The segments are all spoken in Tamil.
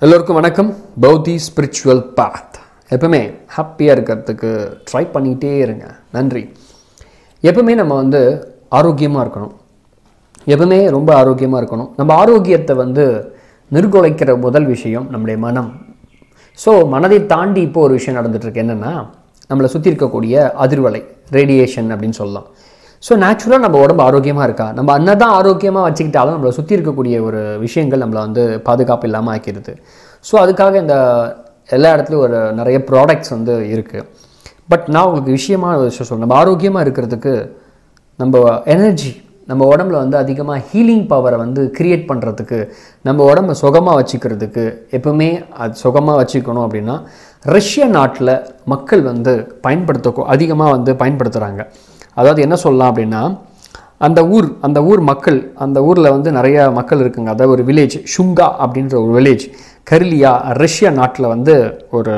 எல்லோருக்கும் வணக்கம் பௌதி ஸ்பிரிச்சுவல் பாத் எப்பவுமே ஹாப்பியாக இருக்கிறதுக்கு ட்ரை பண்ணிகிட்டே இருங்க நன்றி எப்பவுமே நம்ம வந்து ஆரோக்கியமாக இருக்கணும் எப்பவுமே ரொம்ப ஆரோக்கியமாக இருக்கணும் நம்ம ஆரோக்கியத்தை வந்து நிர்குலைக்கிற முதல் விஷயம் நம்முடைய மனம் ஸோ மனதை தாண்டி இப்போ ஒரு விஷயம் நடந்துட்டுருக்கு என்னென்னா நம்மளை சுற்றி இருக்கக்கூடிய அதிர்வலை ரேடியேஷன் அப்படின்னு சொல்லலாம் ஸோ நேச்சுரலாக நம்ம உடம்பு ஆரோக்கியமாக இருக்கா நம்ம அன்னதான் ஆரோக்கியமாக வச்சுக்கிட்டாலும் நம்மளை சுற்றி இருக்கக்கூடிய ஒரு விஷயங்கள் நம்மளை வந்து பாதுகாப்பு இல்லாமல் ஆக்கிடுது ஸோ அதுக்காக இந்த எல்லா இடத்துலையும் ஒரு நிறைய ப்ராடக்ட்ஸ் வந்து இருக்குது பட் நான் உங்களுக்கு விஷயமான ஒரு விஷயம் சொல்றேன் நம்ம ஆரோக்கியமாக இருக்கிறதுக்கு நம்ம எனர்ஜி நம்ம உடம்புல வந்து அதிகமாக ஹீலிங் பவரை வந்து கிரியேட் பண்ணுறதுக்கு நம்ம உடம்ப சுகமாக வச்சுக்கிறதுக்கு எப்பவுமே அது சுகமாக வச்சுக்கணும் அப்படின்னா ரஷ்ய நாட்டில் மக்கள் வந்து பயன்படுத்த அதிகமாக வந்து பயன்படுத்துகிறாங்க அதாவது என்ன சொல்லலாம் அப்படின்னா அந்த ஊர் அந்த ஊர் மக்கள் அந்த ஊரில் வந்து நிறைய மக்கள் இருக்குங்க அதாவது ஒரு வில்லேஜ் ஷுங்கா அப்படின்ற ஒரு வில்லேஜ் கர்லியா ரஷ்யா நாட்டில் வந்து ஒரு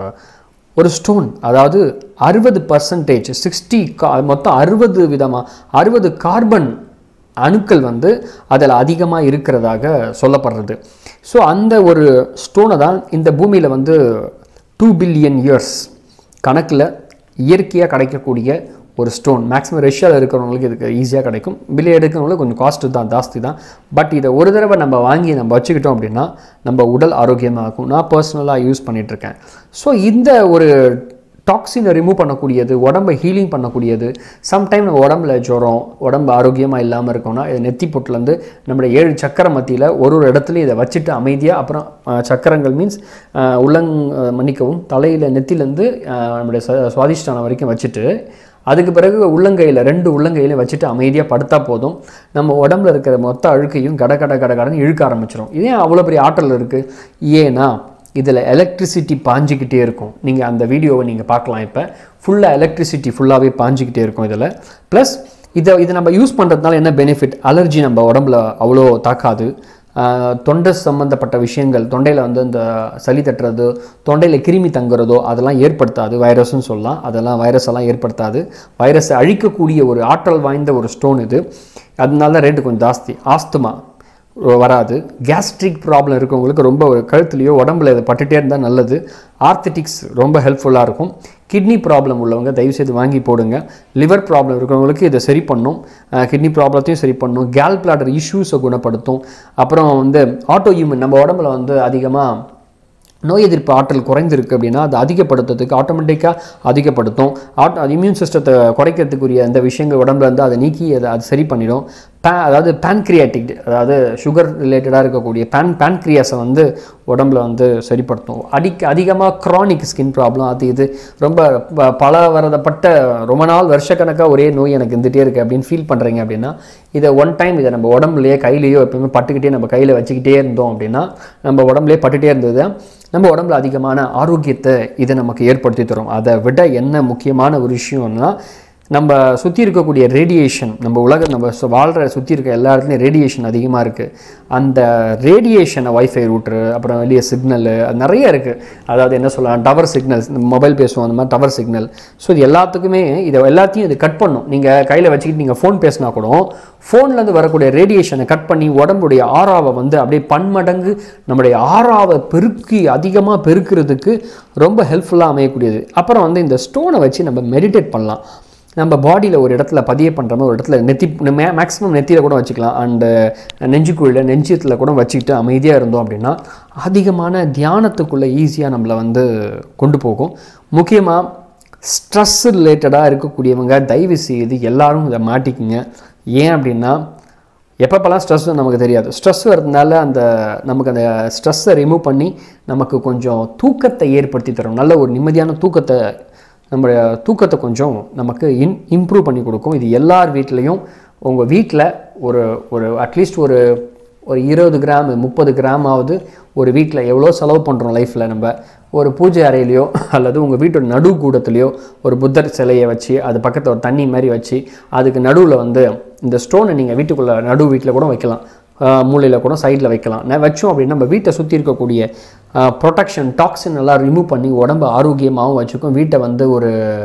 ஒரு ஸ்டோன் அதாவது அறுபது பர்சன்டேஜ் சிக்ஸ்டி கா மொத்தம் அறுபது விதமாக அறுபது கார்பன் அணுக்கள் வந்து அதில் அதிகமாக இருக்கிறதாக சொல்லப்படுறது ஸோ அந்த ஒரு ஸ்டோனை தான் இந்த பூமியில் வந்து டூ பில்லியன் இயர்ஸ் கணக்கில் இயற்கையாக கிடைக்கக்கூடிய ஒரு ஸ்டோன் மேக்ஸிமம் ரஷ்யாவில் இருக்கிறவங்களுக்கு இதுக்கு ஈஸியாக கிடைக்கும் வெளியே எடுக்கிறவங்களுக்கு கொஞ்சம் காஸ்ட்டு தான் ஜாஸ்தி தான் பட் இதை ஒரு தடவை நம்ம வாங்கி நம்ம வச்சுக்கிட்டோம் அப்படின்னா நம்ம உடல் ஆரோக்கியமாக இருக்கும் நான் பர்சனலாக யூஸ் பண்ணிகிட்ருக்கேன் ஸோ இந்த ஒரு டாக்ஸினை ரிமூவ் பண்ணக்கூடியது உடம்பை ஹீலிங் பண்ணக்கூடியது சம்டைம் நம்ம உடம்புல ஜுரம் உடம்பு ஆரோக்கியமாக இல்லாமல் இருக்கோம்னா இது நெத்தி பொட்டுலேருந்து நம்மளுடைய ஏழு சக்கர மத்தியில் ஒரு ஒரு இடத்துல இதை வச்சுட்டு அமைதியாக அப்புறம் அஹ், சக்கரங்கள் மீன்ஸ் உள்ளங் அஹ், மன்னிக்கவும் தலையில் நெத்திலேருந்து நம்மளுடைய ச சுவாதிஷ்டானம் வரைக்கும் வச்சுட்டு அதுக்கு பிறகு உள்ளங்கையில் ரெண்டு உள்ளங்கையிலையும் வச்சுட்டு அமைதியாக படுத்தா போதும் நம்ம உடம்புல இருக்கிற மொத்த அழுக்கையும் கட கட கட கடன்னு இழுக்க ஆரம்பிச்சிடும் இதே அவ்வளோ பெரிய ஆற்றல் இருக்குது ஏன்னா இதில் எலக்ட்ரிசிட்டி பாஞ்சிக்கிட்டே இருக்கும் நீங்கள் அந்த வீடியோவை நீங்கள் பார்க்கலாம் இப்போ ஃபுல்லாக எலக்ட்ரிசிட்டி ஃபுல்லாகவே பாஞ்சிக்கிட்டே இருக்கும் இதில் ப்ளஸ் இதை இதை நம்ம யூஸ் பண்ணுறதுனால என்ன பெனிஃபிட் அலர்ஜி நம்ம உடம்புல அவ்வளோ தாக்காது ஆஹ் தொண்டை சம்மந்தப்பட்ட விஷயங்கள் தொண்டையில் வந்து இந்த சளி தட்டுறது தொண்டையில் கிருமி தங்குறதோ அதெல்லாம் ஏற்படுத்தாது வைரஸ்னு சொல்லலாம் அதெல்லாம் வைரஸ் எல்லாம் ஏற்படுத்தாது வைரஸை அழிக்கக்கூடிய ஒரு ஆற்றல் வாய்ந்த ஒரு ஸ்டோன் இது அதனால தான் ரேட்டு கொஞ்சம் ஜாஸ்தி ஆஸ்துமா வராது கேஸ்ட்ரிக் ப்ராப்ளம் இருக்கவங்களுக்கு ரொம்ப ஒரு கழுத்துலையோ உடம்புல இதை பட்டுட்டே இருந்தால் நல்லது ஆர்த்தட்டிக்ஸ் ரொம்ப ஹெல்ப்ஃபுல்லாக இருக்கும் கிட்னி ப்ராப்ளம் உள்ளவங்க தயவுசெய்து வாங்கி போடுங்க லிவர் ப்ராப்ளம் இருக்கிறவங்களுக்கு இதை சரி பண்ணும் கிட்னி ப்ராப்ளத்தையும் சரி பண்ணும் கேல் பிளாடர் இஷ்யூஸை குணப்படுத்தும் அப்புறம் வந்து ஆட்டோ இம்யூன் நம்ம உடம்புல வந்து அதிகமாக நோய் எதிர்ப்பு ஆற்றல் குறைந்திருக்கு அப்படின்னா அது அதிகப்படுத்துறதுக்கு ஆட்டோமேட்டிக்காக அதிகப்படுத்தும் ஆட் இம்யூன் சிஸ்டத்தை குறைக்கிறதுக்குரிய அந்த விஷயங்கள் உடம்புல இருந்து அதை நீக்கி அதை அது சரி பண்ணிடும் பே அதாவது பேன்க்ரியாட்டிக் அதாவது சுகர் ரிலேட்டடாக இருக்கக்கூடிய பேன் பேன்க்ரியாஸை வந்து உடம்புல வந்து சரிப்படுத்தும் அடிக்க அதிகமாக க்ரானிக் ஸ்கின் ப்ராப்ளம் அது இது ரொம்ப ப- பல வரதப்பட்ட ரொம்ப நாள் வருஷக்கணக்காக ஒரே நோய் எனக்கு இருந்துகிட்டே இருக்குது அப்படின்னு ஃபீல் பண்ணுறீங்க அப்படின்னா இதை ஒன் டைம் இதை நம்ம உடம்புலையே கையிலையோ எப்பவுமே பட்டுக்கிட்டே நம்ம கையில் வச்சுக்கிட்டே இருந்தோம் அப்படின்னா நம்ம உடம்புலேயே பட்டுட்டே இருந்தது நம்ம உடம்புல அதிகமான ஆரோக்கியத்தை இதை நமக்கு ஏற்படுத்தி தரும் அதை விட என்ன முக்கியமான ஒரு விஷயம்னா நம்ம சுற்றி இருக்கக்கூடிய ரேடியேஷன் நம்ம உலக நம்ம சு- வாழ்கிற சுற்றி இருக்க எல்லா இடத்துலையும் ரேடியேஷன் அதிகமாக இருக்குது அந்த ரேடியேஷனை வைஃபை ரூட்ரு அப்புறம் வெளியே சிக்னலு நிறைய இருக்குது அதாவது என்ன சொல்லலாம் டவர் சிக்னல்ஸ் மொபைல் பேசுவோம் அந்த மாதிரி டவர் சிக்னல் ஸோ இது எல்லாத்துக்குமே இதை எல்லாத்தையும் இது கட் பண்ணும் நீங்கள் கையில் வச்சுக்கிட்டு நீங்கள் ஃபோன் பேசினா கூட ஃபோன்லேருந்து வரக்கூடிய ரேடியேஷனை கட் பண்ணி உடம்புடைய ஆறாவை வந்து அப்படியே பன்மடங்கு நம்முடைய ஆறாவை பெருக்கி அதிகமாக பெருக்கிறதுக்கு ரொம்ப ஹெல்ப்ஃபுல்லாக அமையக்கூடியது அப்புறம் வந்து இந்த ஸ்டோனை வச்சு நம்ம மெடிடேட் பண்ணலாம் நம்ம பாடியில் ஒரு இடத்துல பதிய பண்ணுற மாதிரி ஒரு இடத்துல நெத்தி மே மேக்ஸிமம் நெத்தியில் கூட வச்சுக்கலாம் அண்டு நெஞ்சுக்குழியில் நெஞ்சத்தில் கூட வச்சுக்கிட்டு அமைதியாக இருந்தோம் அப்படின்னா அதிகமான தியானத்துக்குள்ளே ஈஸியாக நம்மளை வந்து கொண்டு போகும் முக்கியமாக ஸ்ட்ரெஸ் ரிலேட்டடாக இருக்கக்கூடியவங்க தயவு செய்து எல்லாரும் இதை மாட்டிக்கிங்க ஏன் அப்படின்னா எப்பப்பெல்லாம் ஸ்ட்ரெஸ் நமக்கு தெரியாது ஸ்ட்ரெஸ் வரதுனால அந்த நமக்கு அந்த ஸ்ட்ரெஸ்ஸை ரிமூவ் பண்ணி நமக்கு கொஞ்சம் தூக்கத்தை ஏற்படுத்தி தரும் நல்ல ஒரு நிம்மதியான தூக்கத்தை நம்மளுடைய தூக்கத்தை கொஞ்சம் நமக்கு இன் இம்ப்ரூவ் பண்ணி கொடுக்கும் இது எல்லார் வீட்லேயும் உங்கள் வீட்டில் ஒரு ஒரு அட்லீஸ்ட் ஒரு ஒரு இருபது கிராம் முப்பது கிராமாவது ஒரு வீட்டில் எவ்வளோ செலவு பண்ணுறோம் லைஃப்பில் நம்ம ஒரு பூஜை அறையிலையோ அல்லது உங்கள் வீட்டோட நடு கூடத்துலையோ ஒரு புத்தர் சிலையை வச்சு அது பக்கத்தில் ஒரு தண்ணி மாதிரி வச்சு அதுக்கு நடுவில் வந்து இந்த ஸ்டோனை நீங்கள் வீட்டுக்குள்ளே நடு வீட்டில் கூட வைக்கலாம் மூலையில் கூட சைடில் வைக்கலாம் நான் வச்சோம் அப்படின்னா நம்ம வீட்டை சுற்றி இருக்கக்கூடிய ப்ரொடெக்ஷன் டாக்ஸின் எல்லாம் ரிமூவ் பண்ணி உடம்பு ஆரோக்கியமாகவும் வச்சுக்கும் வீட்டை வந்து ஒரு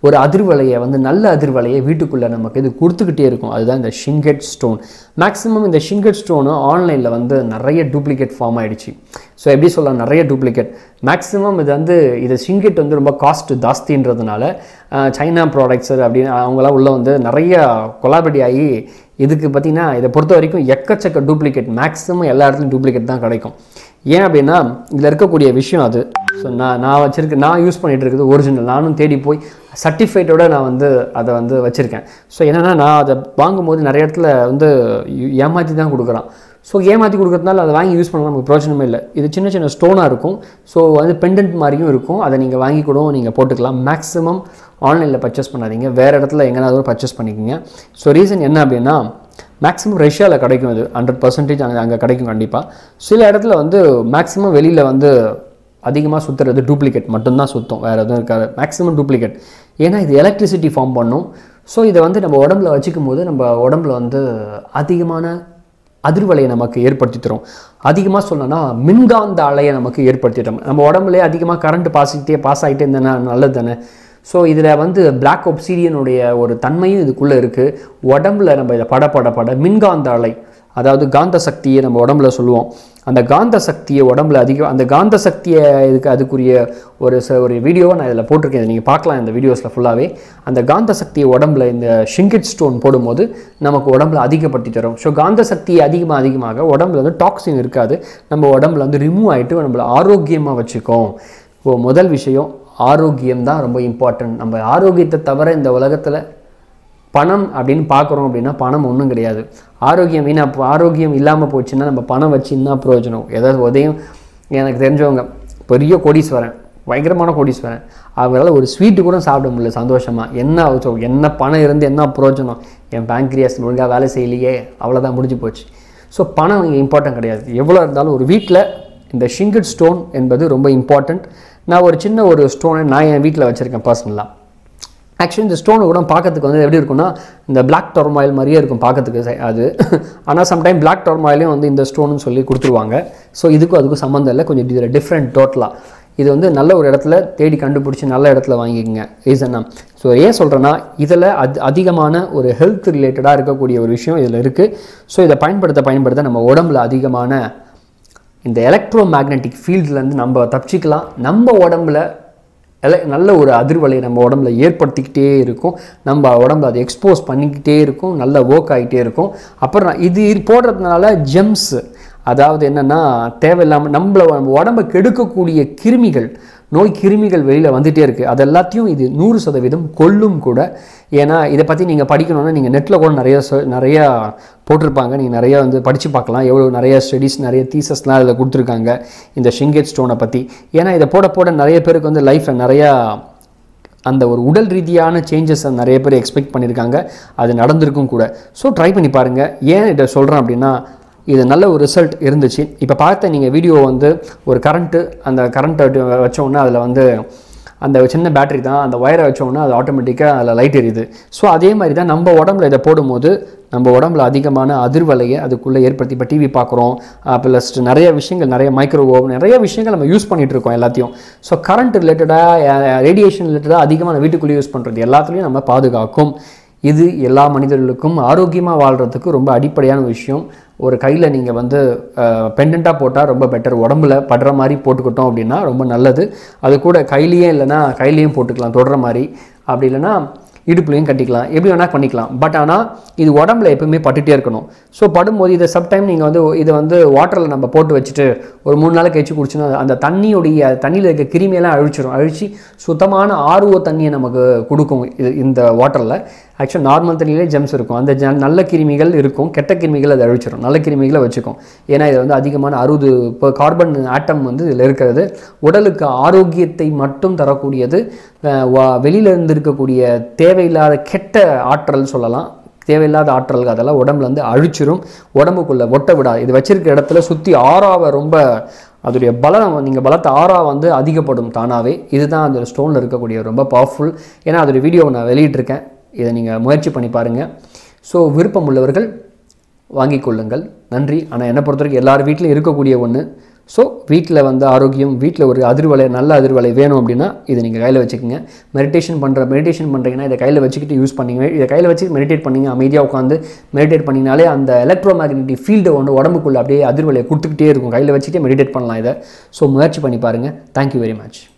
ஒரு அதிர்வலையை வந்து நல்ல அதிர்வலையை வீட்டுக்குள்ளே நமக்கு இது கொடுத்துக்கிட்டே இருக்கும் அதுதான் இந்த ஷிங்கெட் ஸ்டோன் மேக்ஸிமம் இந்த ஷிங்கெட் ஸ்டோனு ஆன்லைனில் வந்து நிறைய டூப்ளிகேட் ஃபார்ம் ஆயிடுச்சு ஸோ எப்படி சொல்லலாம் நிறைய டூப்ளிகேட் மேக்ஸிமம் இது வந்து இது ஷிங்கெட் வந்து ரொம்ப காஸ்ட் ஜாஸ்தின்றதுனால அஹ், சைனா ப்ராடக்ட்ஸ் அப்படின்னு அவங்களாம் உள்ள வந்து நிறைய கொலாபரேட்டி ஆகி இதுக்கு பார்த்தீங்கன்னா இதை பொறுத்த வரைக்கும் எக்கச்சக்க டூப்ளிகேட் மேக்ஸிமம் எல்லா இடத்துலையும் டூப்ளிகேட் தான் கிடைக்கும் ஏன் அப்படின்னா இதில் இருக்கக்கூடிய விஷயம் அது ஸோ நான் நான் வச்சிருக்க நான் யூஸ் பண்ணிட்டு இருக்குது ஒரிஜினல் நானும் தேடி போய் சர்டிஃபைட்டோட நான் வந்து அதை வந்து வச்சுருக்கேன் ஸோ என்னென்னா நான் அதை வாங்கும்போது நிறைய இடத்துல வந்து ஏமாற்றி தான் கொடுக்குறான் ஸோ ஏமாற்றி கொடுக்குறதுனால அதை வாங்கி யூஸ் பண்ணலாம் நமக்கு பிரயோஜனமே இல்லை இது சின்ன சின்ன ஸ்டோனாக இருக்கும் ஸோ வந்து பெண்டன்ட் மாதிரியும் இருக்கும் அதை நீங்கள் வாங்கி கூட நீங்கள் போட்டுக்கலாம் மேக்ஸிமம் ஆன்லைனில் பர்ச்சேஸ் பண்ணாதீங்க வேறு இடத்துல எங்கேனாலும் பர்ச்சேஸ் பண்ணிக்கோங்க ஸோ ரீசன் என்ன அப்படின்னா மேக்ஸிமம் ரஷ்யாவில் கிடைக்கும் இது ஹண்ட்ரட் பர்சன்டேஜ் அங்கே அங்கே கிடைக்கும் கண்டிப்பாக சில இடத்துல வந்து மேக்ஸிமம் வெளியில் வந்து அதிகமாக சுற்றுறது டூப்ளிகேட் மட்டும்தான் சுற்றும் வேறு எதுவும் இருக்காது மேக்ஸிமம் டூப்ளிகேட் ஏன்னா இது எலக்ட்ரிசிட்டி ஃபார்ம் பண்ணும் ஸோ இதை வந்து நம்ம உடம்புல வச்சுக்கும் போது நம்ம உடம்புல வந்து அதிகமான அதிர்வலையை நமக்கு ஏற்படுத்தி தரும் அதிகமாக சொல்லணும்னா மின்காந்த அலையை நமக்கு ஏற்படுத்தி தரும் நம்ம உடம்புலேயே அதிகமாக கரண்ட் பாஸ் ஆகிட்டே பாஸ் ஆகிட்டே இருந்தேன்னா நல்லது தானே ஸோ இதில் வந்து பிளாக் ஒப்சீரியனுடைய ஒரு தன்மையும் இதுக்குள்ளே இருக்குது உடம்புல நம்ம இதை பட பட பட மின்காந்த அலை அதாவது காந்த சக்தியை நம்ம உடம்புல சொல்லுவோம் அந்த காந்த சக்தியை உடம்புல அதிகம் அந்த காந்த சக்தியை இதுக்கு அதுக்குரிய ஒரு ச ஒரு வீடியோவை நான் இதில் போட்டிருக்கேன் நீங்கள் பார்க்கலாம் இந்த வீடியோஸில் ஃபுல்லாகவே அந்த காந்த சக்தியை உடம்புல இந்த ஷிங்கிட் ஸ்டோன் போடும்போது நமக்கு உடம்புல அதிகப்படுத்தி தரும் ஸோ காந்த சக்தி அதிகமாக அதிகமாக உடம்புல வந்து டாக்ஸின் இருக்காது நம்ம உடம்புல வந்து ரிமூவ் ஆகிட்டு நம்மளை ஆரோக்கியமாக வச்சுக்கோம் இப்போ முதல் விஷயம் ஆரோக்கியம் தான் ரொம்ப இம்பார்ட்டன்ட் நம்ம ஆரோக்கியத்தை தவிர இந்த உலகத்தில் பணம் அப்படின்னு பார்க்குறோம் அப்படின்னா பணம் ஒன்றும் கிடையாது ஆரோக்கியம் வீணா போ- ஆரோக்கியம் இல்லாமல் போச்சுன்னா நம்ம பணம் வச்சு என்ன பிரயோஜனம் ஏதாவது உதயம் எனக்கு தெரிஞ்சவங்க பெரிய கோடீஸ்வரன் பயங்கரமான கோடீஸ்வரன் அவங்களால ஒரு ஸ்வீட்டு கூட சாப்பிட முடியல சந்தோஷமாக என்ன அவசரம், என்ன பணம் இருந்து என்ன பிரயோஜனம் என் பேங்க்ரியாஸ் ஒழுங்காக வேலை செய்யலையே அவ்வளோதான் முடிஞ்சு போச்சு ஸோ பணம் இங்கே இம்பார்ட்டன்ட் கிடையாது எவ்வளோ இருந்தாலும் ஒரு வீட்டில் இந்த ஷிங்கிட் ஸ்டோன் என்பது ரொம்ப இம்பார்ட்டண்ட் நான் ஒரு சின்ன ஒரு ஸ்டோனை நான் என் வீட்டில் வச்சுருக்கேன் பர்சனலாக ஆக்சுவலி இந்த ஸ்டோன் கூட பார்க்கறதுக்கு வந்து எப்படி இருக்கும்னா இந்த பிளாக் டொர்மாயில் மாதிரியே இருக்கும் பார்க்கறதுக்கு ச- அது ஆனால் சம்டைம் பிளாக் டொர்மாயிலையும் வந்து இந்த ஸ்டோன்னு சொல்லி கொடுத்துருவாங்க ஸோ இதுக்கும் அதுக்கும் சம்மந்தம் இல்லை கொஞ்சம் இதில் டிஃப்ரெண்ட் டோட்டலாக இது வந்து நல்ல ஒரு இடத்துல தேடி கண்டுபிடிச்சி நல்ல இடத்துல வாங்கிக்கோங்க ரீசன்னா ஸோ ஏன் சொல்கிறேன்னா இதில் அது அதிகமான ஒரு ஹெல்த் ரிலேட்டடாக இருக்கக்கூடிய ஒரு விஷயம் இதில் இருக்குது ஸோ இதை பயன்படுத்த பயன்படுத்த நம்ம உடம்புல அதிகமான இந்த எலக்ட்ரோ மேக்னெட்டிக் ஃபீல்ட்லேருந்து நம்ம தப்பிச்சிக்கலாம் நம்ம உடம்புல எல நல்ல ஒரு அதிர்வலையை நம்ம உடம்புல ஏற்படுத்திக்கிட்டே இருக்கும் நம்ம உடம்புல அதை எக்ஸ்போஸ் பண்ணிக்கிட்டே இருக்கும் நல்ல ஒர்க் ஆகிட்டே இருக்கும் அப்புறம் இது இது போடுறதுனால ஜெம்ஸ் அதாவது என்னென்னா தேவையில்லாமல் நம்மள நம்ம உடம்பை கெடுக்கக்கூடிய கிருமிகள் நோய் கிருமிகள் வெளியில் வந்துகிட்டே இருக்குது அது எல்லாத்தையும் இது நூறு சதவீதம் கொல்லும் கூட ஏன்னா இதை பற்றி நீங்கள் படிக்கணும்னா நீங்கள் நெட்டில் கூட நிறைய சொ- நிறையா போட்டிருப்பாங்க நீங்கள் நிறைய வந்து படித்து பார்க்கலாம் எவ்வளோ நிறைய ஸ்டடீஸ் நிறைய தீசஸ்லாம் அதில் கொடுத்துருக்காங்க இந்த ஷிங்கேட் ஸ்டோனை பற்றி ஏன்னா இதை போட போட நிறைய பேருக்கு வந்து லைஃப்பில் நிறையா அந்த ஒரு உடல் ரீதியான சேஞ்சஸை நிறைய பேர் எக்ஸ்பெக்ட் பண்ணியிருக்காங்க அது நடந்திருக்கும் கூட ஸோ ட்ரை பண்ணி பாருங்கள் ஏன் இதை சொல்கிறேன் அப்படின்னா இது நல்ல ஒரு ரிசல்ட் இருந்துச்சு இப்போ பார்த்த நீங்கள் வீடியோ வந்து ஒரு கரண்ட்டு அந்த கரண்ட்டை வச்சோன்னே அதில் வந்து அந்த சின்ன பேட்டரி தான் அந்த ஒயரை வச்சோன்னா அது ஆட்டோமேட்டிக்காக அதில் லைட் எரியுது ஸோ அதே மாதிரி தான் நம்ம உடம்புல இதை போடும்போது நம்ம உடம்புல அதிகமான அதிர்வலையை அதுக்குள்ளே ஏற்படுத்தி இப்போ டிவி பார்க்குறோம் ப்ளஸ் நிறைய விஷயங்கள் நிறைய மைக்ரோவேவ் நிறைய விஷயங்கள் நம்ம யூஸ் பண்ணிட்டு இருக்கோம் எல்லாத்தையும் ஸோ கரண்ட் ரிலேட்டடாக ரேடியேஷன் ரிலேட்டடாக அதிகமாக நம்ம வீட்டுக்குள்ளே யூஸ் பண்ணுறது எல்லாத்துலேயும் நம்ம பாதுகாக்கும் இது எல்லா மனிதர்களுக்கும் ஆரோக்கியமாக வாழ்கிறதுக்கு ரொம்ப அடிப்படையான விஷயம் ஒரு கையில் நீங்கள் வந்து பெண்டண்ட்டாக போட்டால் ரொம்ப பெட்டர் உடம்புல படுற மாதிரி போட்டுக்கிட்டோம் அப்படின்னா ரொம்ப நல்லது அது கூட கையிலேயே இல்லைன்னா கையிலையும் போட்டுக்கலாம் தொடுற மாதிரி அப்படி இல்லைன்னா இடுப்புலையும் கட்டிக்கலாம் எப்படி வேணால் பண்ணிக்கலாம் பட் ஆனால் இது உடம்புல எப்பவுமே பட்டுட்டே இருக்கணும் ஸோ படும்போது இதை சம்டைம் நீங்கள் வந்து இதை வந்து வாட்டரில் நம்ம போட்டு வச்சுட்டு ஒரு மூணு நாளைக்கு கழிச்சு குடிச்சுன்னா அந்த தண்ணியுடைய தண்ணியில் இருக்க கிருமியெல்லாம் அழிச்சிரும் அழிச்சு சுத்தமான ஆர்ஓ தண்ணியை நமக்கு கொடுக்கும் இது இந்த வாட்டரில் ஆக்சுவலாக நார்மல் தண்ணியிலே ஜெம்ஸ் இருக்கும் அந்த ஜ நல்ல கிருமிகள் இருக்கும் கெட்ட கிருமிகள் அது அழிச்சிரும் நல்ல கிருமிகளை வச்சுக்கும் ஏன்னா இது வந்து அதிகமான அறுபது இப்போ கார்பன் ஆட்டம் வந்து இதில் இருக்கிறது உடலுக்கு ஆரோக்கியத்தை மட்டும் தரக்கூடியது அஹ் வா- வெளியில இருந்து இருக்கக்கூடிய தேவையில்லாத கெட்ட ஆற்றல் சொல்லலாம் தேவையில்லாத ஆற்றல் அதெல்லாம் உடம்புல வந்து அழிச்சிரும் உடம்புக்குள்ள ஒட்ட விடாது இது வச்சிருக்க இடத்துல சுற்றி ஆறாவை ரொம்ப அதோடைய பலம் நீங்கள் பலத்தை ஆறா வந்து அதிகப்படும் தானாகவே இதுதான் அந்த ஸ்டோனில் இருக்கக்கூடிய ரொம்ப பவர்ஃபுல் ஏன்னா அதோடைய வீடியோவை நான் வெளியிட்டிருக்கேன் இதை நீங்கள் முயற்சி பண்ணி பாருங்கள் ஸோ விருப்பம் உள்ளவர்கள் வாங்கிக் கொள்ளுங்கள் நன்றி ஆனால் என்னை பொறுத்த வரைக்கும் எல்லார் வீட்லையும் இருக்கக்கூடிய ஒன்று ஸோ வீட்டில் வந்து ஆரோக்கியம் வீட்டில் ஒரு அதிர்வலை நல்ல அதிர்வலை வேணும் அப்படின்னா இதை நீங்கள் கையில் வச்சுக்கோங்க மெடிடேஷன் பண்ணுற மெடிடேஷன் பண்ணுறீங்கன்னா இதை கையில் வச்சுக்கிட்டு யூஸ் பண்ணிங்க இதை கையில் வச்சு மெடிடேட் பண்ணிங்க அமைதியாக உட்காந்து மெடிடேட் பண்ணிங்கனாலே அந்த எலக்ட்ரோ மேக்னெட்டிக் ஃபீல்டை ஒன்று உடம்புக்குள்ளே அப்படியே அதிர்வலையை கொடுத்துக்கிட்டே இருக்கும் கையில் வச்சுக்கிட்டே மெடிடேட் பண்ணலாம் இதை ஸோ முயற்சி பண்ணி பாருங்கள் தேங்க்யூ வெரி மச்